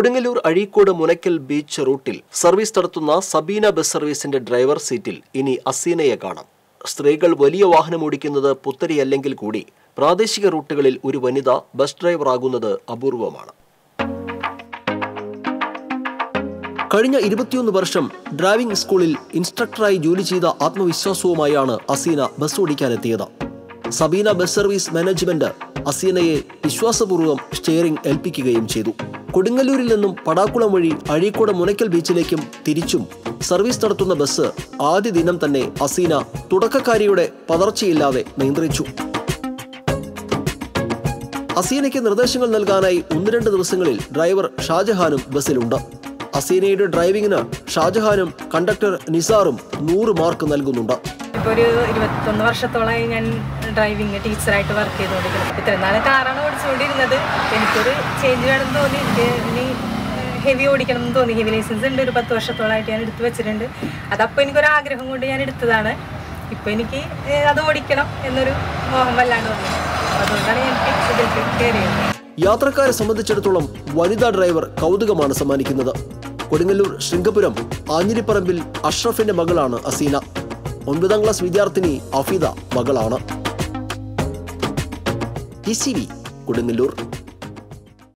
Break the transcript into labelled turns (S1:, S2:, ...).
S1: Kodungallur Azhikode Munakkal beach റൂട്ടിൽ service നടത്തുന്ന Sabeena bus സർവീസിന്റെ driver സീറ്റിൽ ഇനി അസീനയെ കാണാം സ്ത്രീകൾ വലിയ വാഹനം ഓടിക്കുന്നത് പുത്തരിയല്ലെങ്കിൽ കൂടി പ്രാദേശിക റൂട്ടുകളിൽ ഒരു വനിത ബസ് ഡ്രൈവർ ആകുന്നത് അപൂർവമാണ് കഴിഞ്ഞ ഇരുപത്തിയൊന്ന് വർഷം ഡ്രൈവിംഗ് സ്കൂളിൽ ഇൻസ്ട്രക്ടറായി ജോലി ചെയ്ത ആത്മവിശ്വാസവുമായാണ് അസീന ബസ് ഓടിക്കാനെത്തിയത് സബീന ബസ് സർവീസ് മാനേജ്മെന്റ് അസീനയെ വിശ്വാസപൂർവ്വം സ്റ്റിയറിംഗ് ഏൽപ്പിക്കുകയും ചെയ്തു കൊടുങ്ങല്ലൂരിൽ നിന്നും പടാക്കുളം വഴി അഴീക്കോട് മുനക്കൽ ബീച്ചിലേക്കും തിരിച്ചും സർവീസ് നടത്തുന്ന ബസ് ആദ്യ ദിനം തന്നെ അസീന തുടക്കക്കാരിയുടെ പതർച്ചയില്ലാതെ നിയന്ത്രിച്ചു അസീനയ്ക്ക് നിർദ്ദേശങ്ങൾ നൽകാനായി ഒന്ന് രണ്ട് ദിവസങ്ങളിൽ ഡ്രൈവർ ഷാജഹാനും ബസ്സിലുണ്ട് അസീനയുടെ ഡ്രൈവിംഗിന് ഷാജഹാനും കണ്ടക്ടർ നിസാറും നൂറ് മാർക്ക് നൽകുന്നുണ്ട്
S2: ഇപ്പോൾ ഒരു ഇരുപത്തൊന്ന് വർഷത്തോളമായി ഞാൻ ഡ്രൈവിംഗ് ടീച്ചറായിട്ട് വർക്ക് ചെയ്തുകൊണ്ടിരിക്കുന്നത് ഇത്രയും നാളെ കാറാണ് ഓടിച്ചുകൊണ്ടിരുന്നത് എനിക്കൊരു ചേഞ്ച് വേണമെന്ന് തോന്നി എനിക്ക് ഇനി ഹെവി ഓടിക്കണം എന്ന് തോന്നി ഹെവി ലൈസൻസ് ഉണ്ട് ഒരു പത്ത് വർഷത്തോളമായിട്ട് ഞാൻ എടുത്തു വെച്ചിട്ടുണ്ട് അതപ്പോൾ എനിക്കൊരു ആഗ്രഹം കൊണ്ട് ഞാൻ എടുത്തതാണ് ഇപ്പോൾ എനിക്ക് ഏഹ്, അത് ഓടിക്കണം എന്നൊരു മോഹം വല്ലാണ്ട് തോന്നി അതുകൊണ്ടാണ് ഞാൻ ഇതിലേക്ക് കയറിയത്
S1: യാത്രക്കാരെ സംബന്ധിച്ചിടത്തോളം വനിതാ ഡ്രൈവർ കൗതുകമാണ് സമ്മാനിക്കുന്നത് കൊടുങ്ങല്ലൂർ ശൃംഗപുരം ആഞ്ഞിരിപ്പറമ്പിൽ അഷ്റഫിന്റെ മകളാണ് അസീന ഒൻപതാം ക്ലാസ് വിദ്യാർത്ഥിനി അഫീദ മകളാണ് ടി സി വി കൊടുങ്ങല്ലൂർ